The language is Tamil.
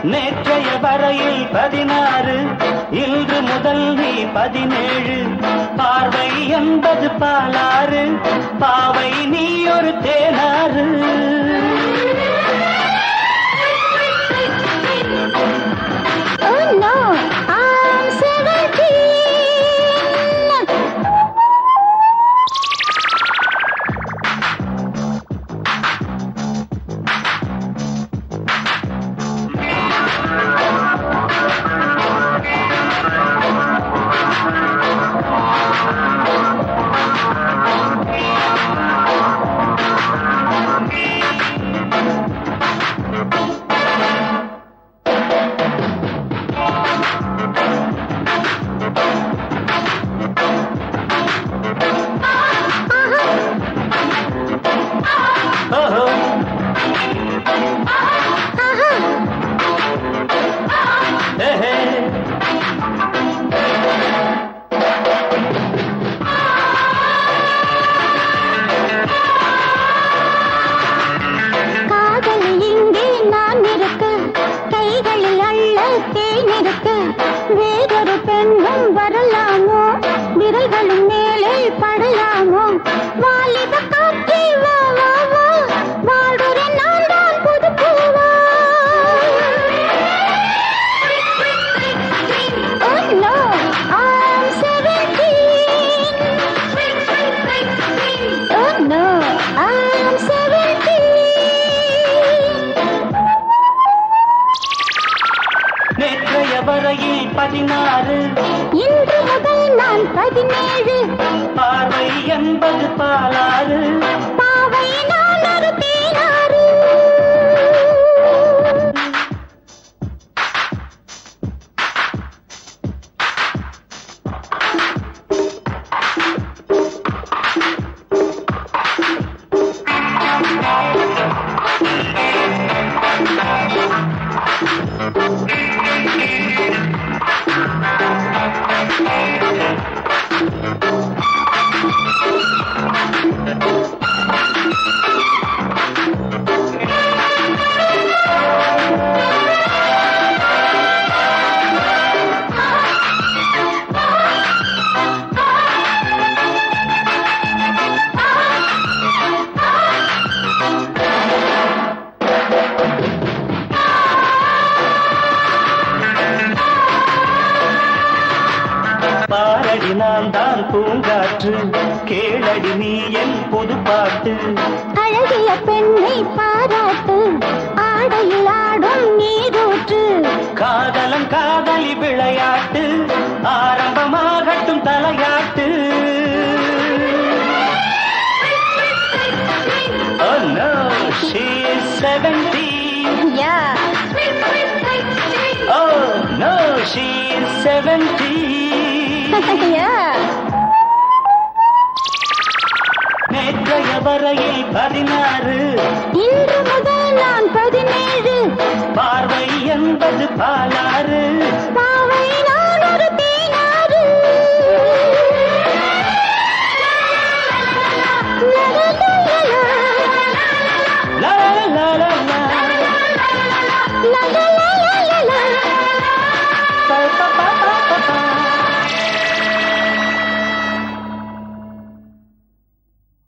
நேற்றைய வரையில் பதினாறு இன்று முதல் நீ பதினேழு பார்வை என்பது பாலாறு பாவை நீ ஒரு தேனாறு Oh no, I'm seventeen. ஓஹோ ஏஹே காதல் இங்கே நான் இருக்க கைகளில் அள்ள தேன் இருக்க வேறொரு பெண்ணும் வரலாமோ விரல்களும் மேலே படலாமோ வாலிப காற்றே வா வா வா வாடுற நான் தான் புது பூவா Oh no, I'm seventeen. Oh no, I'm seventeen. நேற்றைய வரையில் பதினாறு இன்று முதல் நான் பதினேழு பார்வை என்பது பாலாறு பாவை நான் ஒரு தேனாறு பாரடி நான் தான் பூங்காற்று கேளடி நீ என் புது பாட்டு அழகிய பெண்ணை பாராட்டு ஆடையில் ஆடும் நீரூற்று காதலம் காதலி விளையாட்டு ஆரம்பமாகட்டும் தலையாட்டு Oh no, she's 17. யா Oh no, she's 17. யா நேற்றைய வரையில் பதினாறு இன்று முதல் நான் பதினேழு பார்வை என்பது பாலாறு பா